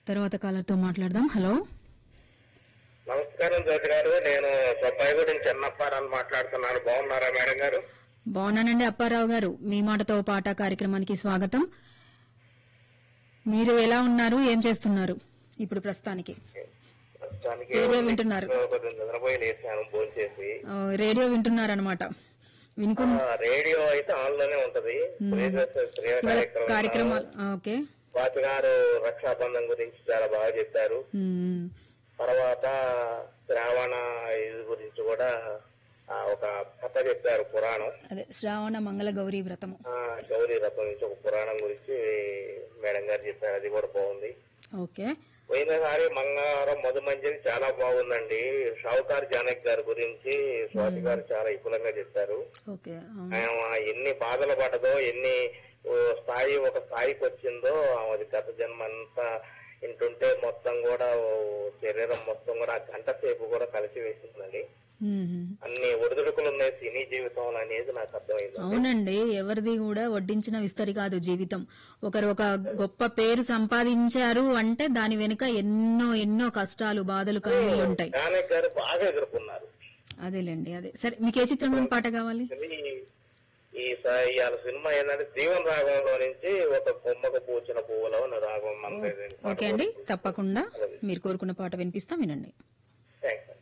తర్వాత కాలర్తో మాట్లాడదాం హలో నమస్కారం జ్యోతి గారు నేను సొబ్బాయిగూడెం చెన్నప్పారని మాట్లాడుతున్నాను బాగున్నారా మేడం గారు బాగున్నానండి అప్పారావు గారు మీ మాటతో పాట కార్యక్రమానికి స్వాగతం మీరు ఎలా ఉన్నారు ఏం చేస్తున్నారు ఇప్పుడు ప్రస్తుతానికి ప్రస్తుతానికి రేడియో వింటున్నారు. కొద్దిగా నిద్రపోయి లేచాను ఫోన్ చేసి ఆ, రేడియో వింటున్నారనమాట వినుకు ఆ, రేడియో అయితే ఆన్ లోనే ఉంటది ప్రియదర్శ ప్రియ ఇవాళ కార్యక్రమం కార్యక్రమాలు ఆ, ఓకే స్వాతి గారు రక్షాబంధం గురించి చాలా బాగా చెప్పారు ఉమ్, తర్వాత శ్రావణ ఇది గురించి కూడా ఆ, ఒక కథ చెప్పారు పురాణం అదే శ్రావణ మంగళ గౌరీ వ్రతము ఆ, గౌరీ రథం నుంచి ఒక పురాణం గురించి మేడం గారు చెప్పారు అది కూడా బాగుంది ఓకే పోయినసారి మంగారం మధుమంజరి చాలా బాగుందండి షావుకార్ జానక్ గారి గురించి స్వాతి గారు చాలా విపులంగా చెప్పారు ఓకే ఆ, ఆమె ఎన్ని బాధలు పడదో ఎన్ని ఓ స్థాయి ఒక స్థాయికి వచ్చిందో ఆమెది గత జన్మ అంతా వింటుంటే మొత్తం కూడా ఓ శరీరం మొత్తం కూడా ఆ గంట సేపు కూడా కలిసి వేసిందండి ఉమ్. అన్ని ఒడిదుడుకులు ఉన్నాయి సినీ జీవితంలో అనేది నాకు అర్థమైంది అవునండి ఎవరిది కూడా వడ్డించిన విస్తరి కాదు జీవితం ఒకరు ఒక గొప్ప పేరు సంపాదించారు అంటే దాని వెనుక ఎన్నో ఎన్నో కష్టాలు బాధలు కన్నీళ్ళు ఉంటాయి జానక్ గారు బాగా ఎదుర్కొన్నారు అదేలేండి అదే సరే మీకు ఏ చిత్రంలోని పాట కావాలి ఇది ఈ స- ఇవాళ సినిమా ఏంటంటే జీవన్ రాగంలో నుంచి ఒక కొమ్మకు పూచిన పువ్వులో ఉన్న రాగం మనకి ఓకే అండి తప్పకుండా మీరు కోరుకున్న పాట వినిపిస్తాం వినండి థ్యాంక్స్